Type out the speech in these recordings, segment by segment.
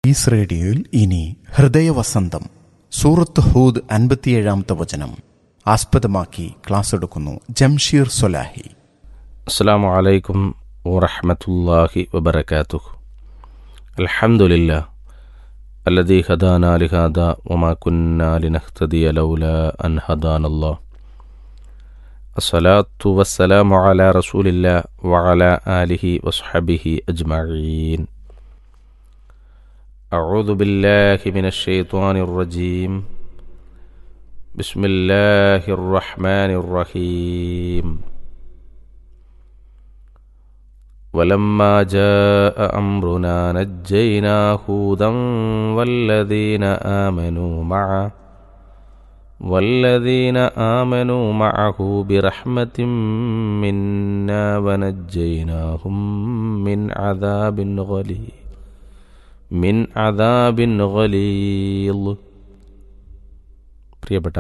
is റേഡിയോയിൽ ഇനി ഹൃദയവസന്തം സൂറത്ത് ഹൂദ് അൻപത്തിയേഴാമത്തെ വചനം ആസ്പദമാക്കി ക്ലാസ് എടുക്കുന്നു ജംഷീർ സൊലാഹി السلام عليكم ورحمة الله وبركاته الحمد لله الذي هدانا لهذا وما كنا لنهتدي لولا أن هدانا الله الصلاة والسلام على رسول الله وعلى آله وصحبه أجمعين أعوذ بالله من الشيطان الرجيم بسم الله الرحمن الرحيم ولما جاء أمرنا نجينا هودا والذين آمنوا معه والذين آمنوا معه برحمة منا ونجيناهم من عذاب غليظ من عذاب غليظ പ്രിയപ്പെട്ട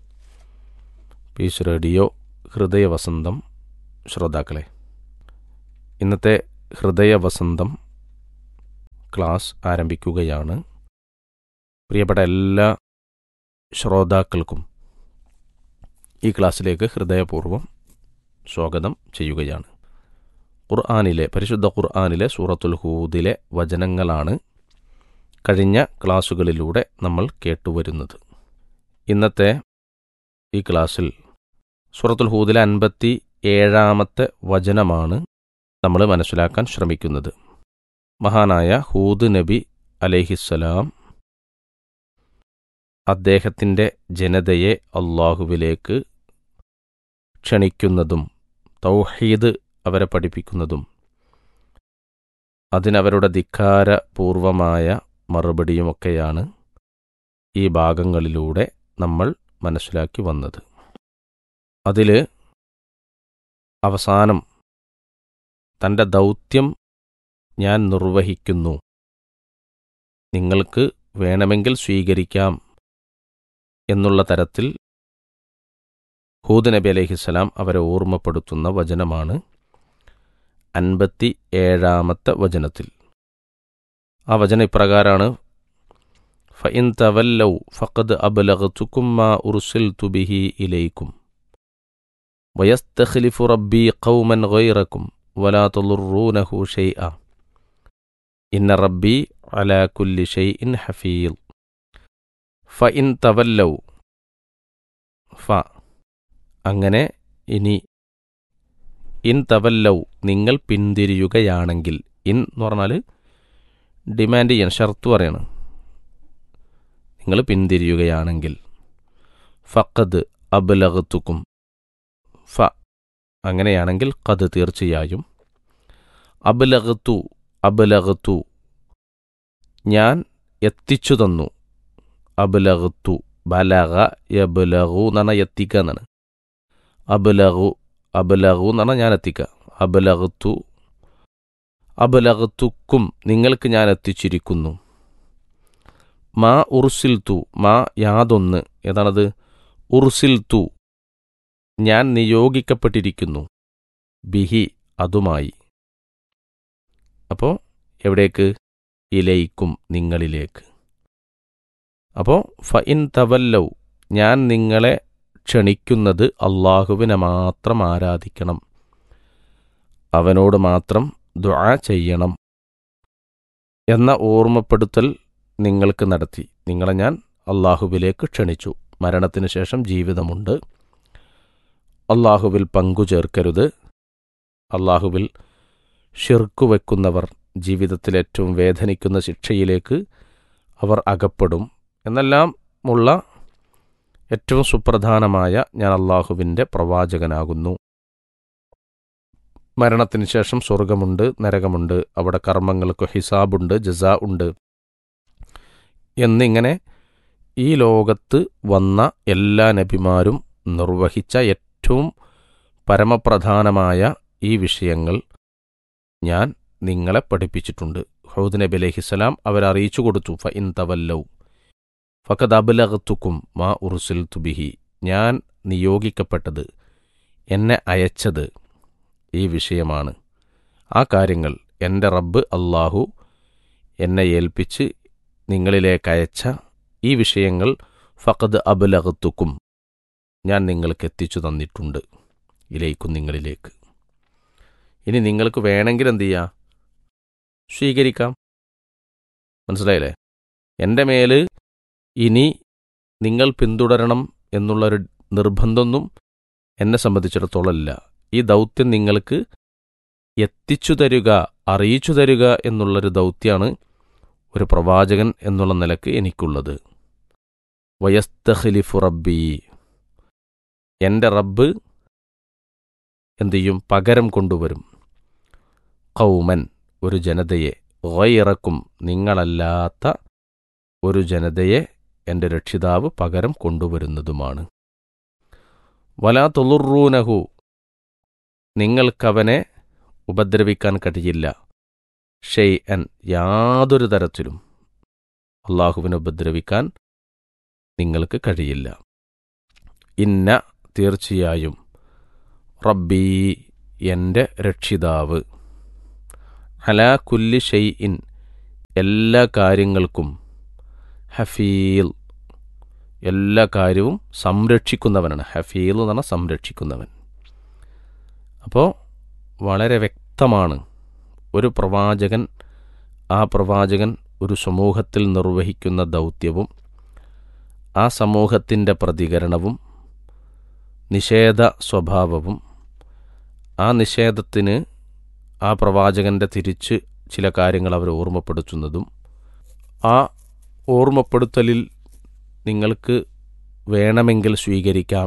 പീസ് റേഡിയോ ഹൃദയവസന്തം ശ്രോതാക്കളെ ഇന്നത്തെ ഹൃദയവസന്തം ക്ലാസ് ആരംഭിക്കുകയാണ് പ്രിയപ്പെട്ട എല്ലാ ശ്രോതാക്കൾക്കും ഈ ക്ലാസ്സിലേക്ക് ഹൃദയപൂർവ്വം സ്വാഗതം ചെയ്യുകയാണ് ഖുർആാനിലെ പരിശുദ്ധ ഖുർആാനിലെ സൂറത്തുൽ ഹൂദിലെ വചനങ്ങളാണ് കഴിഞ്ഞ ക്ലാസ്സുകളിലൂടെ നമ്മൾ കേട്ടുവരുന്നത് ഇന്നത്തെ ഈ ക്ലാസ്സിൽ സൂറത്തുൽ ഹൂദിലെ അൻപത്തി ഏഴാമത്തെ വചനമാണ് നമ്മൾ മനസ്സിലാക്കാൻ ശ്രമിക്കുന്നത് മഹാനായ ഹൂദ് നബി അലൈഹിസ്സലാം അദ്ദേഹത്തിൻ്റെ ജനതയെ അള്ളാഹുവിലേക്ക് ക്ഷണിക്കുന്നതും തൗഹീദ് അവരെ പഠിപ്പിക്കുന്നതും അതിനവരുടെ ധിക്കാരപൂർവമായ മറുപടിയുമൊക്കെയാണ് ഈ ഭാഗങ്ങളിലൂടെ നമ്മൾ മനസ്സിലാക്കി വന്നത് അതിൽ അവസാനം തൻ്റെ ദൗത്യം ഞാൻ നിർവഹിക്കുന്നു നിങ്ങൾക്ക് വേണമെങ്കിൽ സ്വീകരിക്കാം എന്നുള്ള തരത്തിൽ ഹൂദ് നബി അലഹിസ്സലാം അവരെ ഓർമ്മപ്പെടുത്തുന്ന വചനമാണ് അൻപത്തി ഏഴാമത്തെ വചനത്തിൽ ആ വചനം ഇപ്രകാരമാണ് ഫഇൻ തവല്ലൗ ഫഖദ് അബ്ലഗ്തുക്കും മാ ഉർസിൽതു ബിഹി ഇലൈക്കും വയസ്തഖ്ലിഫു റബ്ബി ഖൗമൻ ഗൈറക്കും ولا تضرونه شيئا إن ربي على كل شيء حفيظ فإن تولوا ഫ അങ്ങനെ ഇനി ഇൻ തവല്ലൗ നിങ്ങൾ പിന്തിരിയുകയാണെങ്കിൽ ഇൻ എന്ന് പറഞ്ഞാൽ ഡിമാൻഡ് ചെയ്യാൻ ഷർത്ത് പറയാണ് നിങ്ങൾ പിന്തിരിയുകയാണെങ്കിൽ ഫക്കത് അബലകത്തുക്കും ഫ അങ്ങനെയാണെങ്കിൽ കത് തീർച്ചയായും അബലകത്തു അബലകത്തു ഞാൻ എത്തിച്ചു തന്നു അബലകത്തു ബലഗ യബലഗു എന്ന് പറഞ്ഞാൽ എത്തിക്കുക എന്നാണ് അബലഗു അബലഗു എന്ന് പറഞ്ഞാൽ ഞാൻ എത്തിക്കുക അബലകത്തു അബലകത്തുക്കും നിങ്ങൾക്ക് ഞാൻ എത്തിച്ചിരിക്കുന്നു മാ ഉർസിൽ തു മാ യാതൊന്ന് ഏതാണത് ഉർസിൽ തു ഞാൻ നിയോഗിക്കപ്പെട്ടിരിക്കുന്നു ബിഹി അതുമായി അപ്പോൾ എവിടേക്ക് ഇലയിക്കും നിങ്ങളിലേക്ക് അപ്പോൾ ഫഇൻ തവല്ലൗ ഞാൻ നിങ്ങളെ ക്ഷണിക്കുന്നത് അള്ളാഹുവിനെ മാത്രം ആരാധിക്കണം അവനോട് മാത്രം ദുആ ചെയ്യണം എന്ന ഓർമ്മപ്പെടുത്തൽ നിങ്ങൾക്ക് നടത്തി നിങ്ങളെ ഞാൻ അള്ളാഹുവിലേക്ക് ക്ഷണിച്ചു മരണത്തിന് ശേഷം ജീവിതമുണ്ട് അള്ളാഹുവിൽ പങ്കുചേർക്കരുത് അള്ളാഹുവിൽ ഷിർക്കു വെക്കുന്നവർ ജീവിതത്തിൽ ഏറ്റവും വേദനിക്കുന്ന ശിക്ഷയിലേക്ക് അവർ അകപ്പെടും എന്നെല്ലാം ഉള്ള ഏറ്റവും സുപ്രധാനമായ ഞാൻ അള്ളാഹുവിൻ്റെ പ്രവാചകനാകുന്നു മരണത്തിന് ശേഷം സ്വർഗമുണ്ട് നരകമുണ്ട് അവിടെ കർമ്മങ്ങൾക്ക് ഹിസാബുണ്ട് ജസാ ഉണ്ട് എന്നിങ്ങനെ ഈ ലോകത്ത് വന്ന എല്ലാ നബിമാരും നിർവഹിച്ച ഏറ്റവും പരമപ്രധാനമായ ഈ വിഷയങ്ങൾ ഞാൻ നിങ്ങളെ പഠിപ്പിച്ചിട്ടുണ്ട് ഹൗദ് നബി അലഹിസ്സലാം അവരറിയിച്ചു കൊടുത്തു ഫ ഇൻ തവല്ലൗ ഫക്കത് അബലകത്തുക്കും മാ ഉറുസിൽ തുബിഹി ഞാൻ നിയോഗിക്കപ്പെട്ടത് എന്നെ അയച്ചത് ഈ വിഷയമാണ് ആ കാര്യങ്ങൾ എൻ്റെ റബ്ബ് അള്ളാഹു എന്നെ ഏൽപ്പിച്ച് നിങ്ങളിലേക്ക് അയച്ച ഈ വിഷയങ്ങൾ ഫഖദ് അബുലകത്തുക്കും ഞാൻ നിങ്ങൾക്ക് എത്തിച്ചു തന്നിട്ടുണ്ട് ഇലേക്കും നിങ്ങളിലേക്ക് ഇനി നിങ്ങൾക്ക് വേണമെങ്കിൽ എന്ത് ചെയ്യാം സ്വീകരിക്കാം മനസ്സിലായില്ലേ എൻ്റെ മേല് ഇനി നിങ്ങൾ പിന്തുടരണം എന്നുള്ളൊരു നിർബന്ധമൊന്നും എന്നെ സംബന്ധിച്ചിടത്തോളം ഇല്ല ഈ ദൗത്യം നിങ്ങൾക്ക് എത്തിച്ചു തരുക അറിയിച്ചു തരുക എന്നുള്ളൊരു ദൗത്യമാണ് ഒരു പ്രവാചകൻ എന്നുള്ള നിലക്ക് എനിക്കുള്ളത് വയസ്തഖലിഫു റബ്ബി എൻ്റെ റബ്ബ് എന്തു ചെയ്യും പകരം കൊണ്ടുവരും കൗമൻ ഒരു ജനതയെ ഗൈറക്കും നിങ്ങളല്ലാത്ത ഒരു ജനതയെ എൻ്റെ രക്ഷിതാവ് പകരം കൊണ്ടുവരുന്നതുമാണ് വലാ തൊളുറൂനഹു നിങ്ങൾക്കവനെ ഉപദ്രവിക്കാൻ കഴിയില്ല ഷെയ് അൻ യാതൊരു തരത്തിലും അള്ളാഹുവിനെ ഉപദ്രവിക്കാൻ നിങ്ങൾക്ക് കഴിയില്ല ഇന്ന തീർച്ചയായും റബ്ബീ എൻ്റെ രക്ഷിതാവ് അലാ കുല്ലി ഷെയ് ഇൻ എല്ലാ കാര്യങ്ങൾക്കും ഹഫീൽ എല്ലാ കാര്യവും സംരക്ഷിക്കുന്നവനാണ് ഹഫീൽ എന്ന് പറഞ്ഞാൽ സംരക്ഷിക്കുന്നവൻ അപ്പോൾ വളരെ വ്യക്തമാണ് ഒരു പ്രവാചകൻ ആ പ്രവാചകൻ ഒരു സമൂഹത്തിൽ നിർവഹിക്കുന്ന ദൗത്യവും ആ സമൂഹത്തിൻ്റെ പ്രതികരണവും നിഷേധ സ്വഭാവവും ആ നിഷേധത്തിന് ആ പ്രവാചകൻ്റെ തിരിച്ച് ചില കാര്യങ്ങൾ അവർ ഓർമ്മപ്പെടുത്തുന്നതും ആ ഓർമ്മപ്പെടുത്തലിൽ നിങ്ങൾക്ക് വേണമെങ്കിൽ സ്വീകരിക്കാം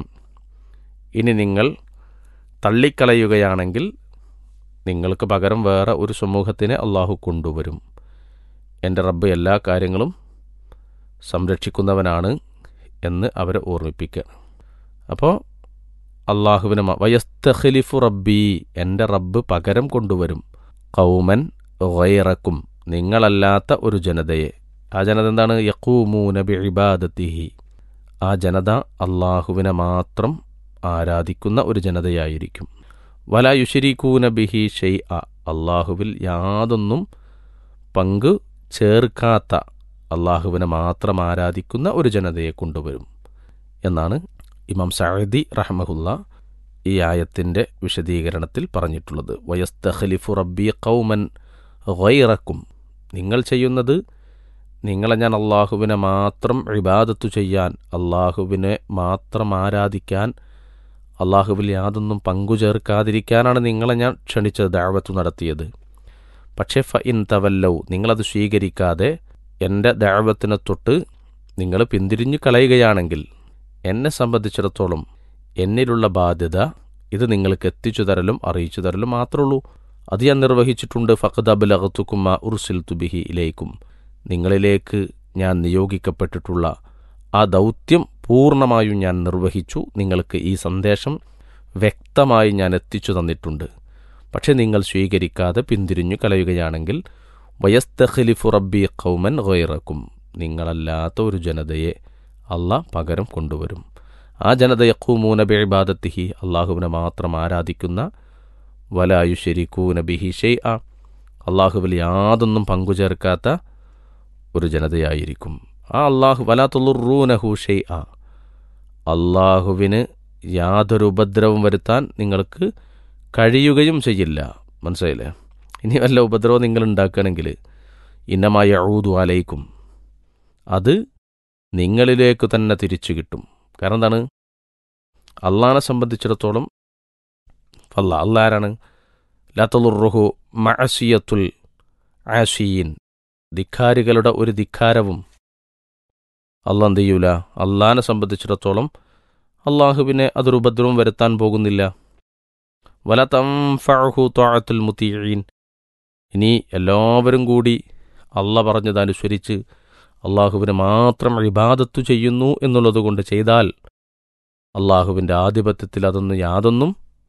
ഇനി നിങ്ങൾ തള്ളിക്കളയുകയാണെങ്കിൽ നിങ്ങൾക്ക് പകരം വേറെ ഒരു സമൂഹത്തിനെ അള്ളാഹു കൊണ്ടുവരും എൻ്റെ റബ്ബ് എല്ലാ കാര്യങ്ങളും സംരക്ഷിക്കുന്നവനാണ് എന്ന് അവരെ ഓർമ്മിപ്പിക്കുക അപ്പോൾ അള്ളാഹുവിന് വയസ്തഖലിഫു റബ്ബി എൻ്റെ റബ്ബ് പകരം കൊണ്ടുവരും കൗമൻ ഗൈറക്കും നിങ്ങളല്ലാത്ത ഒരു ജനതയെ ആ ജനത എന്താണ് യക്കൂമൂന ബിഇബാദത്തിഹി ആ ജനത അള്ളാഹുവിനെ മാത്രം ആരാധിക്കുന്ന ഒരു ജനതയായിരിക്കും വല യുഷരീക്കൂന ബിഹി ഷെയ് അ അള്ളാഹുവിൽ യാതൊന്നും പങ്ക് ചേർക്കാത്ത അള്ളാഹുവിനെ മാത്രം ആരാധിക്കുന്ന ഒരു ജനതയെ കൊണ്ടുവരും എന്നാണ് ഇമാം സഅദി റഹ്മഹുല്ല ഈ ആയത്തിൻ്റെ വിശദീകരണത്തിൽ പറഞ്ഞിട്ടുള്ളത് വയസ്തഖലിഫു റബ്ബി കൗമൻ ഗൈറക്കും നിങ്ങൾ ചെയ്യുന്നത് നിങ്ങളെ ഞാൻ അള്ളാഹുവിനെ മാത്രം ഇബാദത്തു ചെയ്യാൻ അള്ളാഹുവിനെ മാത്രം ആരാധിക്കാൻ അള്ളാഹുവിൽ യാതൊന്നും പങ്കുചേർക്കാതിരിക്കാനാണ് നിങ്ങളെ ഞാൻ ക്ഷണിച്ചത് ദാവത്ത് നടത്തിയത് പക്ഷേ ഫ ഇൻ തവല്ലൗ നിങ്ങളത് സ്വീകരിക്കാതെ എൻ്റെ ദാവത്തിനെ തൊട്ട് നിങ്ങൾ പിന്തിരിഞ്ഞു കളയുകയാണെങ്കിൽ എന്നെ സംബന്ധിച്ചിടത്തോളം എന്നിലുള്ള ബാധ്യത ഇത് നിങ്ങൾക്ക് എത്തിച്ചു തരലും അറിയിച്ചു തരലും മാത്രമേ ഉള്ളൂ അത് ഞാൻ നിർവഹിച്ചിട്ടുണ്ട് ഫഖദ് അബുലഹത്തുക്കുമ ഉർസിൽ തുബിഹി ഇലേക്കും നിങ്ങളിലേക്ക് ഞാൻ നിയോഗിക്കപ്പെട്ടിട്ടുള്ള ആ ദൗത്യം പൂർണ്ണമായും ഞാൻ നിർവഹിച്ചു നിങ്ങൾക്ക് ഈ സന്ദേശം വ്യക്തമായി ഞാൻ എത്തിച്ചു തന്നിട്ടുണ്ട് പക്ഷെ നിങ്ങൾ സ്വീകരിക്കാതെ പിന്തിരിഞ്ഞു കളയുകയാണെങ്കിൽ വയസ്തഖലിഫു റബ്ബി ഖൗമൻ ഗൈറക്കും നിങ്ങളല്ലാത്ത ഒരു ജനതയെ അള്ളാഹ് പകരം കൊണ്ടുവരും ആ ജനത യക്കൂമൂന ബിഇബാദത്തിഹി അള്ളാഹുവിനെ മാത്രം ആരാധിക്കുന്ന വലായു ശരിക്കൂന ബിഹി ഷെയ് ആ അള്ളാഹുവിൽ യാതൊന്നും പങ്കുചേർക്കാത്ത ഒരു ജനതയായിരിക്കും ആ അള്ളാഹു വലാത്തുള്ളുറൂനഹു ഷെയ് ആ അള്ളാഹുവിന് യാതൊരു ഉപദ്രവം വരുത്താൻ നിങ്ങൾക്ക് കഴിയുകയും ചെയ്യില്ല മനസ്സിലായില്ലേ ഇനി വല്ല ഉപദ്രവം നിങ്ങൾ ഉണ്ടാക്കുകയാണെങ്കിൽ ഇന്നമായ ഊതു അലയിക്കും അത് നിങ്ങളിലേക്ക് തന്നെ തിരിച്ചു കിട്ടും കാരണം എന്താണ് അള്ളാഹിനെ സംബന്ധിച്ചിടത്തോളം അല്ല അല്ല ആരാണ് ലാത്തലുറുഹു മഅസിയത്തുൽ ആഷീൻ ധിക്കാരികളുടെ ഒരു ധിക്കാരവും അള്ളാഹ് എന്ത് ചെയ്യൂല അള്ളാഹിനെ സംബന്ധിച്ചിടത്തോളം അള്ളാഹുവിനെ അതൊരു ഉപദ്രവം വരുത്താൻ പോകുന്നില്ല വല തംഫഹു ത്വാഅത്തുൽ മുത്തീൻ ഇനി എല്ലാവരും കൂടി അള്ള പറഞ്ഞതനുസരിച്ച് അള്ളാഹുവിന് മാത്രം ഇബാദത്തു ചെയ്യുന്നു എന്നുള്ളത് കൊണ്ട് ചെയ്താൽ അള്ളാഹുവിൻ്റെ ആധിപത്യത്തിൽ അതൊന്നും യാതൊന്നും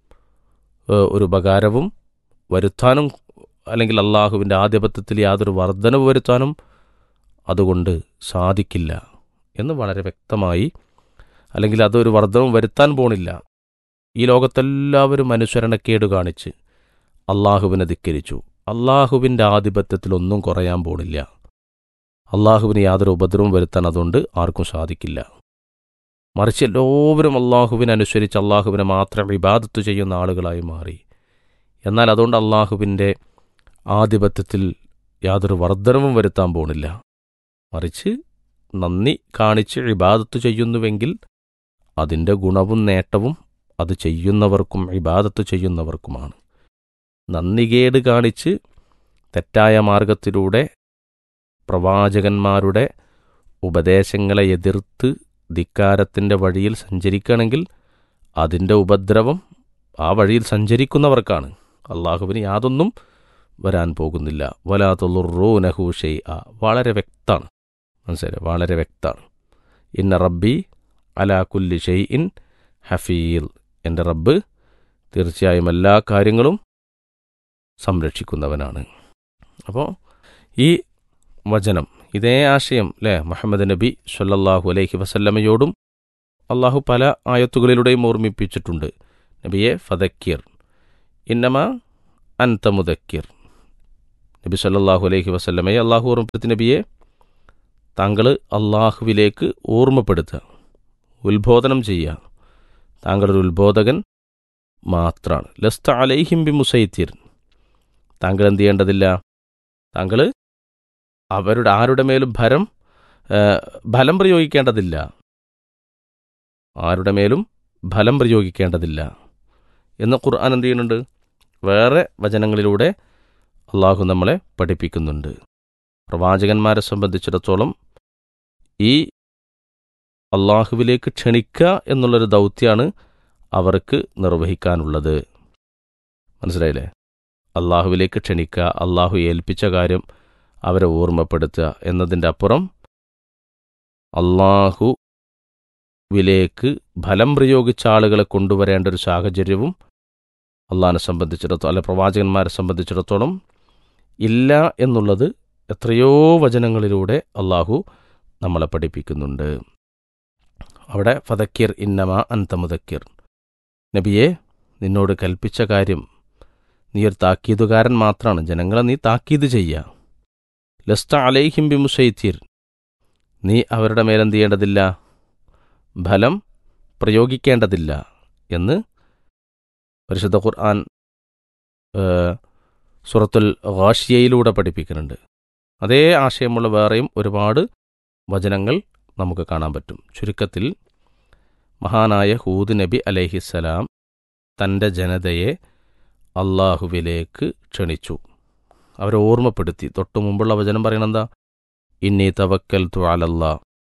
ഏഹ്, ഒരു ഉപകാരവും വരുത്താനും അല്ലെങ്കിൽ അള്ളാഹുവിൻ്റെ ആധിപത്യത്തിൽ യാതൊരു വർധനവ് വരുത്താനും അതുകൊണ്ട് സാധിക്കില്ല എന്ന് വളരെ വ്യക്തമായി അല്ലെങ്കിൽ അതൊരു വർധനവും വരുത്താൻ പോണില്ല ഈ ലോകത്തെല്ലാവരും അനുസരണക്കേട് കാണിച്ച് അള്ളാഹുവിനെ ധിക്കരിച്ചു അള്ളാഹുവിൻ്റെ ആധിപത്യത്തിൽ ഒന്നും കുറയാൻ പോണില്ല അള്ളാഹുവിന് യാതൊരു ഉപദ്രവം വരുത്താൻ അതുകൊണ്ട് ആർക്കും സാധിക്കില്ല മറിച്ച് എല്ലാവരും അള്ളാഹുവിനെ അനുസരിച്ച് അള്ളാഹുവിനെ മാത്രം ഇബാദത്ത് ചെയ്യുന്ന ആളുകളായി മാറി എന്നാൽ അതുകൊണ്ട് അള്ളാഹുവിൻ്റെ ആധിപത്യത്തിൽ യാതൊരു വർധനവും വരുത്താൻ പോണില്ല മറിച്ച് നന്ദി കാണിച്ച് ഇബാദത്ത് ചെയ്യുന്നുവെങ്കിൽ അതിൻ്റെ ഗുണവും നേട്ടവും അത് ചെയ്യുന്നവർക്കും ഇബാദത്ത് ചെയ്യുന്നവർക്കുമാണ് നന്ദികേട് കാണിച്ച് തെറ്റായ മാർഗത്തിലൂടെ പ്രവാചകന്മാരുടെ ഉപദേശങ്ങളെ എതിർത്ത് ധിക്കാരത്തിൻ്റെ വഴിയിൽ സഞ്ചരിക്കുകയാണെങ്കിൽ അതിൻ്റെ ഉപദ്രവം ആ വഴിയിൽ സഞ്ചരിക്കുന്നവർക്കാണ് അള്ളാഹുവിന് യാതൊന്നും വരാൻ പോകുന്നില്ല വലാത്തുള്ളൂ നഹൂഷൈ ആ വളരെ വ്യക്തമാണ് മനസ്സിലായി വളരെ വ്യക്തമാണ് ഇന്ന റബ്ബി അലാ കുല്ലി ഷെയ് ഇൻ ഹഫീൽ എൻ്റെ റബ്ബ് തീർച്ചയായും എല്ലാ കാര്യങ്ങളും സംരക്ഷിക്കുന്നവനാണ് അപ്പോൾ ഈ വചനം ഇതേ ആശയം അല്ലേ മുഹമ്മദ് നബി സല്ലല്ലാഹു അലൈഹി വസല്ലമയോടും അള്ളാഹു പല ആയത്തുകളിലൂടെയും ഓർമ്മിപ്പിച്ചിട്ടുണ്ട് നബിയെ ഫതക്കീർ ഇന്നമ അൻത മുദക്കീർ നബി സല്ലല്ലാഹു അലൈഹി വസല്ലമയെ അള്ളാഹു ഓർമ്മപ്പെടുത്തി നബിയെ താങ്കൾ അള്ളാഹുവിലേക്ക് ഓർമ്മപ്പെടുത്തുക ഉത്ബോധനം ചെയ്യുക താങ്കളൊരു ഉത്ബോധകൻ മാത്രമാണ് ലസ്ത അലൈഹിം ബി മുസൈത്തിർ താങ്കൾ എന്ത് ചെയ്യേണ്ടതില്ല താങ്കൾ അവരുടെ ആരുടെ മേലും ഭരം ഏ, ഫലം പ്രയോഗിക്കേണ്ടതില്ല ആരുടെ മേലും ഫലം പ്രയോഗിക്കേണ്ടതില്ല എന്ന് ഖുർആൻ എന്ത് ചെയ്യുന്നുണ്ട് വേറെ വചനങ്ങളിലൂടെ അള്ളാഹു നമ്മളെ പഠിപ്പിക്കുന്നുണ്ട് പ്രവാചകന്മാരെ സംബന്ധിച്ചിടത്തോളം ഈ അള്ളാഹുവിലേക്ക് ക്ഷണിക്കുക എന്നുള്ളൊരു ദൗത്യമാണ് അവർക്ക് നിർവഹിക്കാനുള്ളത് മനസ്സിലായില്ലേ അള്ളാഹുവിലേക്ക് ക്ഷണിക്കുക അള്ളാഹു ഏൽപ്പിച്ച കാര്യം അവരെ ഓർമ്മപ്പെടുത്തുക എന്നതിൻ്റെ അപ്പുറം അള്ളാഹുവിലേക്ക് ഫലം പ്രയോഗിച്ച ആളുകളെ കൊണ്ടുവരേണ്ട ഒരു സാഹചര്യവും അള്ളാഹിനെ സംബന്ധിച്ചിടത്തോളം അല്ലെ പ്രവാചകന്മാരെ സംബന്ധിച്ചിടത്തോളം ഇല്ല എന്നുള്ളത് എത്രയോ വചനങ്ങളിലൂടെ അള്ളാഹു നമ്മളെ പഠിപ്പിക്കുന്നുണ്ട് അവിടെ ഫതക്കിർ ഇന്നമ അന്തമുദക്കിർ നബിയെ നിന്നോട് കൽപ്പിച്ച കാര്യം നീ ഒരു താക്കീതുകാരൻ മാത്രമാണ് ജനങ്ങളെ നീ താക്കീത് ചെയ്യുക ലസ്ത അലൈഹിം ബി മുസൈത്തീർ നീ അവരുടെ മേലെന്ത് ചെയ്യേണ്ടതില്ല ഫലം പ്രയോഗിക്കേണ്ടതില്ല എന്ന് പരിശുദ്ധ ഖുർആൻ ഏഹ്, സൂറത്തുൽ ഗാഷിയയിലൂടെ പഠിപ്പിക്കുന്നുണ്ട് അതേ ആശയമുള്ള വേറെയും ഒരുപാട് വചനങ്ങൾ നമുക്ക് കാണാൻ പറ്റും ചുരുക്കത്തിൽ മഹാനായ ഹൂദ് നബി അലൈഹിസ്സലാം തൻ്റെ ജനതയെ അള്ളാഹുവിലേക്ക് ക്ഷണിച്ചു അവരെ ഓർമ്മപ്പെടുത്തി തൊട്ടു മുമ്പുള്ള വചനം പറയണെന്താ ഇന്നി തവക്കൽ തുവാലല്ലാ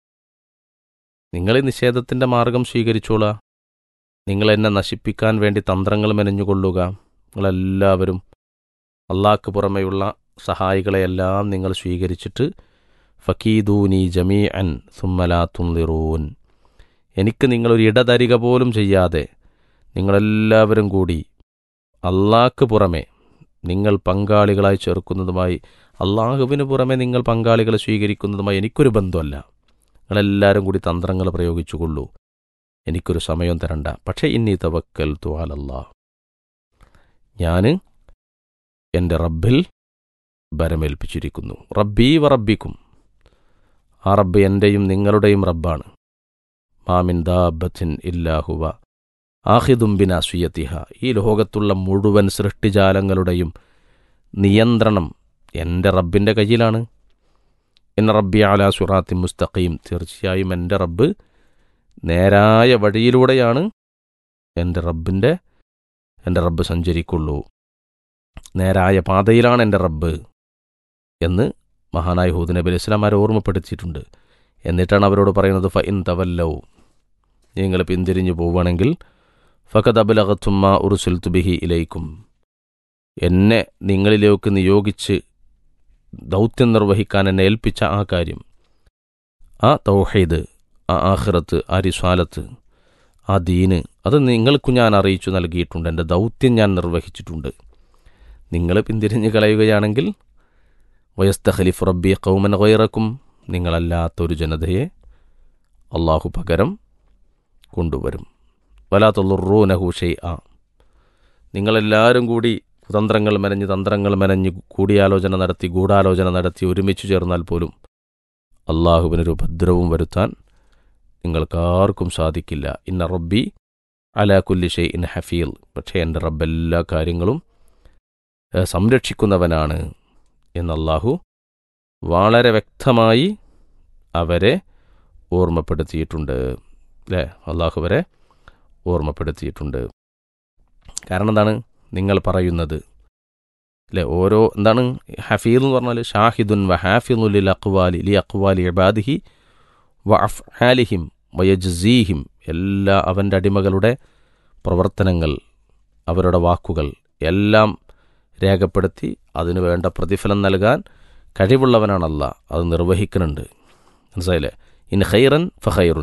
നിങ്ങൾ ഈ നിഷേധത്തിൻ്റെ മാർഗം സ്വീകരിച്ചോളാ നിങ്ങൾ എന്നെ നശിപ്പിക്കാൻ വേണ്ടി തന്ത്രങ്ങൾ മെനഞ്ഞുകൊള്ളുക നിങ്ങളെല്ലാവരും അള്ളാഹ്ക്ക് പുറമെയുള്ള സഹായികളെയെല്ലാം നിങ്ങൾ സ്വീകരിച്ചിട്ട് ഫക്കീദൂനി ജമീ അൻ സുമ്മലാ തുന്തിറൂൻ എനിക്ക് നിങ്ങളൊരു ഇടതരിക പോലും ചെയ്യാതെ നിങ്ങളെല്ലാവരും കൂടി അള്ളാഹ്ക്ക് പുറമെ നിങ്ങൾ പങ്കാളികളായി ചേർക്കുന്നതുമായി അള്ളാഹുവിന് പുറമെ നിങ്ങൾ പങ്കാളികളെ സ്വീകരിക്കുന്നതുമായി എനിക്കൊരു ബന്ധമല്ല നിങ്ങളെല്ലാവരും കൂടി തന്ത്രങ്ങൾ പ്രയോഗിച്ചുകൊള്ളൂ എനിക്കൊരു സമയം തരണ്ട പക്ഷേ ഇന്നീ തവക്കൽ തുവാലല്ലാ ഞാൻ എൻ്റെ റബ്ബിൽ ഭരമേൽപ്പിച്ചിരിക്കുന്നു റബ്ബീ വ റബ്ബിക്കും ആ റബ്ബ് എൻ്റെയും നിങ്ങളുടെയും റബ്ബാണ് മാമിൻ ദാബത്തിൻ ഇല്ലാഹുവ ആഹിദുംബിന സുയത്തിഹ ഈ ലോകത്തുള്ള മുഴുവൻ സൃഷ്ടിജാലങ്ങളുടെയും നിയന്ത്രണം എൻ്റെ റബ്ബിൻ്റെ കയ്യിലാണ് എന്ന റബ്ബി അലാ സുറാത്തി മുസ്തഖീം തീർച്ചയായും എൻ്റെ റബ്ബ് നേരായ വഴിയിലൂടെയാണ് എൻ്റെ റബ്ബിൻ്റെ എൻ്റെ റബ്ബ് സഞ്ചരിക്കുള്ളൂ നേരായ പാതയിലാണ് എൻ്റെ റബ്ബ് എന്ന് മഹാനായ ഹൂദ് നബി അലൈഹി സ്വലാം ആരെ ഓർമ്മപ്പെടുത്തിയിട്ടുണ്ട് എന്നിട്ടാണ് അവരോട് പറയുന്നത് ഫ ഇൻ തവല്ലൗ നിങ്ങൾ പിന്തിരിഞ്ഞു പോവുകയാണെങ്കിൽ ഫഖദ് അബുലഹത്തുമ്മ ഉറുസുൽ തുബിഹി ഇലൈക്കും എന്നെ നിങ്ങളിലേക്ക് നിയോഗിച്ച് ദൗത്യം നിർവഹിക്കാൻ എന്നെ ഏൽപ്പിച്ച ആ കാര്യം ആ തൗഹീദ് ആ ആഖിറത്ത് ആ റിസ്വാലത്ത് ആ ദീന് അത് നിങ്ങൾക്കു ഞാൻ അറിയിച്ചു നൽകിയിട്ടുണ്ട് എൻ്റെ ദൗത്യം ഞാൻ നിർവഹിച്ചിട്ടുണ്ട് നിങ്ങൾ പിന്തിരിഞ്ഞ് കളയുകയാണെങ്കിൽ വയസ്തഖലിഫ് റബ്ബി കൗമൻ ഗൈറക്കും നിങ്ങളല്ലാത്തൊരു ജനതയെ അള്ളാഹു പകരം കൊണ്ടുവരും വലാത്തുള്ളൂനഹു ഷെയ് ആ നിങ്ങളെല്ലാവരും കൂടി തന്ത്രങ്ങൾ മെനഞ്ഞ് തന്ത്രങ്ങൾ മെനഞ്ഞ് കൂടിയാലോചന നടത്തി ഗൂഢാലോചന നടത്തി ഒരുമിച്ച് ചേർന്നാൽ പോലും അള്ളാഹുവിനൊരു ഉപദ്രവവും വരുത്താൻ നിങ്ങൾക്കാർക്കും സാധിക്കില്ല ഇന്ന റബ്ബി അല കുല്ലി ഷെയ് ഇൻ ഹഫീൽ പക്ഷേ എൻ്റെ റബ്ബ് എല്ലാ കാര്യങ്ങളും ഏഹ്, സംരക്ഷിക്കുന്നവനാണ് എന്ന് അള്ളാഹു വളരെ വ്യക്തമായി അവരെ ഓർമ്മപ്പെടുത്തിയിട്ടുണ്ട് അല്ലേ അള്ളാഹു വരെ ഓർമ്മപ്പെടുത്തിയിട്ടുണ്ട് കാരണം എന്താണ് നിങ്ങൾ പറയുന്നത് അല്ലേ ഓരോ എന്താണ് ഹഫീൽ എന്ന് പറഞ്ഞാൽ ഷാഹിദുൻ വ ഹാഫിദുൽ അക്വാലി ലി അക്വാലി ഇബാദിഹി വ അഫ്ആലിഹിം വയജ്സീഹിം എല്ലാ അവൻ്റെ അടിമകളുടെ പ്രവർത്തനങ്ങൾ അവരുടെ വാക്കുകൾ എല്ലാം രേഖപ്പെടുത്തി അതിനു വേണ്ട പ്രതിഫലം നൽകാൻ കഴിവുള്ളവനാണല്ല അത് നിർവഹിക്കുന്നുണ്ട് മനസ്സിലായില്ലേ ഇൻ ഖൈറൻ ഫഖൈറുൻ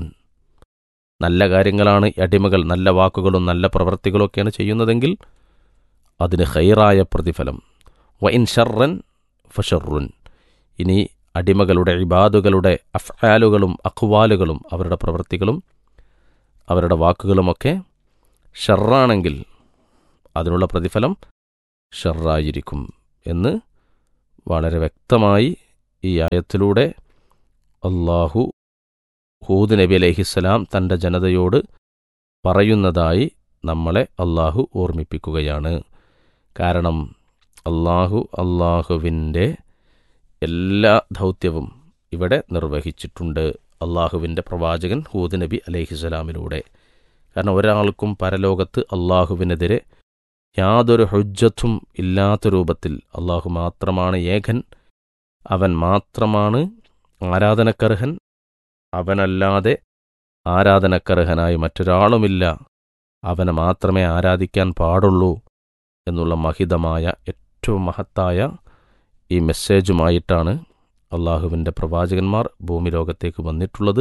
നല്ല കാര്യങ്ങളാണ് ഈ അടിമകൾ നല്ല വാക്കുകളും നല്ല പ്രവർത്തികളൊക്കെയാണ് ചെയ്യുന്നതെങ്കിൽ അതിന് ഖൈറായ പ്രതിഫലം വ ഇൻ ഷർറൻ ഫഷറുൻ ഇനി അടിമകളുടെ ഇബാദുകളുടെ അഫ്ആലുകളും അഖ്വാലുകളും അവരുടെ പ്രവൃത്തികളും അവരുടെ വാക്കുകളുമൊക്കെ ഷർറാണെങ്കിൽ അതിനുള്ള പ്രതിഫലം ഷർറായിരിക്കും എന്ന് വളരെ വ്യക്തമായി ഈ ആയത്തിലൂടെ അള്ളാഹു ഹൂദ് നബി അലൈഹിസ്സലാം തൻ്റെ ജനതയോട് പറയുന്നതായി നമ്മളെ അള്ളാഹു ഓർമ്മിപ്പിക്കുകയാണ് കാരണം അള്ളാഹു അള്ളാഹുവിൻ്റെ എല്ലാ ദൗത്യവും ഇവിടെ നിർവഹിച്ചിട്ടുണ്ട് അള്ളാഹുവിൻ്റെ പ്രവാചകൻ ഹൂദ് നബി അലൈഹിസ്സലാമിലൂടെ കാരണം ഒരാൾക്കും പരലോകത്ത് അള്ളാഹുവിനെതിരെ യാതൊരു ഹുജ്ജത്തും ഇല്ലാത്ത രൂപത്തിൽ അള്ളാഹു മാത്രമാണ് ഏകൻ അവൻ മാത്രമാണ് ആരാധനക്കർഹൻ അവനല്ലാതെ ആരാധനക്കർഹനായി മറ്റൊരാളുമില്ല അവനെ മാത്രമേ ആരാധിക്കാൻ പാടുള്ളൂ എന്നുള്ള മഹിതമായ ഏറ്റവും മഹത്തായ ഈ മെസ്സേജുമായിട്ടാണ് അള്ളാഹുവിൻ്റെ പ്രവാചകന്മാർ ഭൂമി ലോകത്തേക്ക് വന്നിട്ടുള്ളത്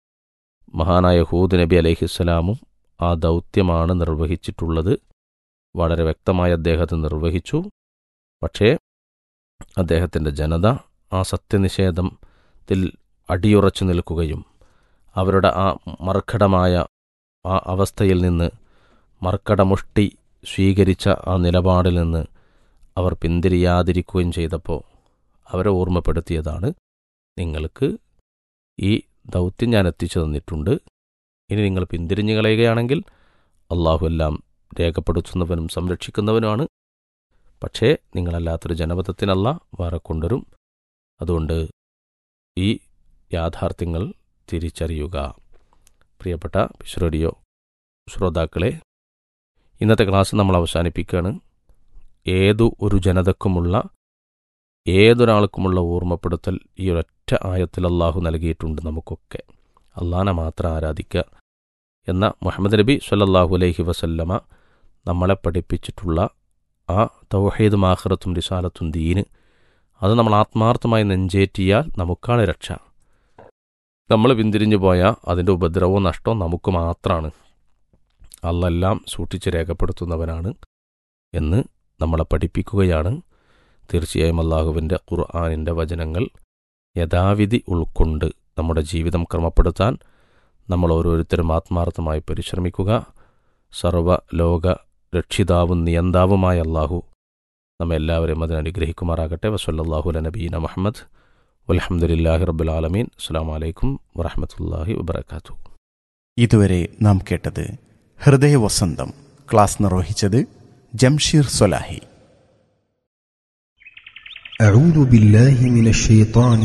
മഹാനായ ഹൂദ് നബി അലൈഹിസ്സലാമും ആ ദൗത്യമാണ് നിർവഹിച്ചിട്ടുള്ളത് വളരെ വ്യക്തമായി അദ്ദേഹത്തെ നിർവഹിച്ചു പക്ഷേ അദ്ദേഹത്തിൻ്റെ ജനത ആ സത്യനിഷേധത്തിൽ അടിയുറച്ചു നിൽക്കുകയും അവരുടെ ആ മർക്കടമായ ആ അവസ്ഥയിൽ നിന്ന് മർക്കടമുഷ്ടി സ്വീകരിച്ച ആ നിലപാടിൽ നിന്ന് അവർ പിന്തിരിയാതിരിക്കുകയും ചെയ്തപ്പോൾ അവരെ ഓർമ്മപ്പെടുത്തിയതാണ് നിങ്ങൾക്ക് ഈ ദൗത്യം ഞാൻ എത്തിച്ചു തന്നിട്ടുണ്ട് ഇനി നിങ്ങൾ പിന്തിരിഞ്ഞു കളയുകയാണെങ്കിൽ അള്ളാഹു എല്ലാം രേഖപ്പെടുത്തുന്നവനും സംരക്ഷിക്കുന്നവനുമാണ് പക്ഷേ നിങ്ങളല്ലാത്തൊരു ജനപദത്തിനല്ല വേറെ കൊണ്ടുവരും അതുകൊണ്ട് ഈ യാഥാർത്ഥ്യങ്ങൾ തിരിച്ചറിയുക പ്രിയപ്പെട്ട വിശ്വരേഡിയോ ശ്രോതാക്കളെ ഇന്നത്തെ ക്ലാസ് നമ്മൾ അവസാനിപ്പിക്കുകയാണ് ഏതു ഒരു ജനതക്കുമുള്ള ഏതൊരാൾക്കുമുള്ള ഓർമ്മപ്പെടുത്തൽ ഈ ഒരൊറ്റ ആയത്തിൽ അള്ളാഹു നൽകിയിട്ടുണ്ട് നമുക്കൊക്കെ അള്ളാഹനെ മാത്രം ആരാധിക്കുക എന്ന മുഹമ്മദ് നബി സല്ലല്ലാഹു അലൈഹി വസല്ലമ നമ്മളെ പഠിപ്പിച്ചിട്ടുള്ള ആ തൗഹീദും ആഖിറത്തും റിസാലത്തും ദീന് അത് നമ്മൾ ആത്മാർത്ഥമായി നെഞ്ചേറ്റിയാൽ നമുക്കാണ് രക്ഷ നമ്മൾ പിന്തിരിഞ്ഞു പോയാൽ അതിൻ്റെ ഉപദ്രവവും നഷ്ടവും നമുക്ക് മാത്രമാണ് അല്ലെല്ലാം സൂക്ഷിച്ച് രേഖപ്പെടുത്തുന്നവനാണ് എന്ന് നമ്മളെ പഠിപ്പിക്കുകയാണ് തീർച്ചയായും അള്ളാഹുവിൻ്റെ ഖുർആാനിൻ്റെ വചനങ്ങൾ യഥാവിധി ഉൾക്കൊണ്ട് നമ്മുടെ ജീവിതം ക്രമപ്പെടുത്താൻ നമ്മൾ ഓരോരുത്തരും ആത്മാർത്ഥമായി പരിശ്രമിക്കുക സർവ ലോക രക്ഷിതാവും നിയന്താവുമായ അള്ളാഹു നമ്മെ എല്ലാവരെയും അതിന് അനുഗ്രഹിക്കുമാറാകട്ടെ വസല്ലാഹു നബീന മുഹമ്മദ് വലഹമുല്ലാഹി റബ്ബുൽ ആലമീൻ അസ്സാം വലൈക്കും വറഹമത്തല്ലാഹി വബർക്കാത്തു ഇതുവരെ നാം കേട്ടത് ഹൃദയവസന്തം ക്ലാസ് നിർവഹിച്ചത് ജംഷീർ സൊലാഹി أعوذ بالله من الشيطان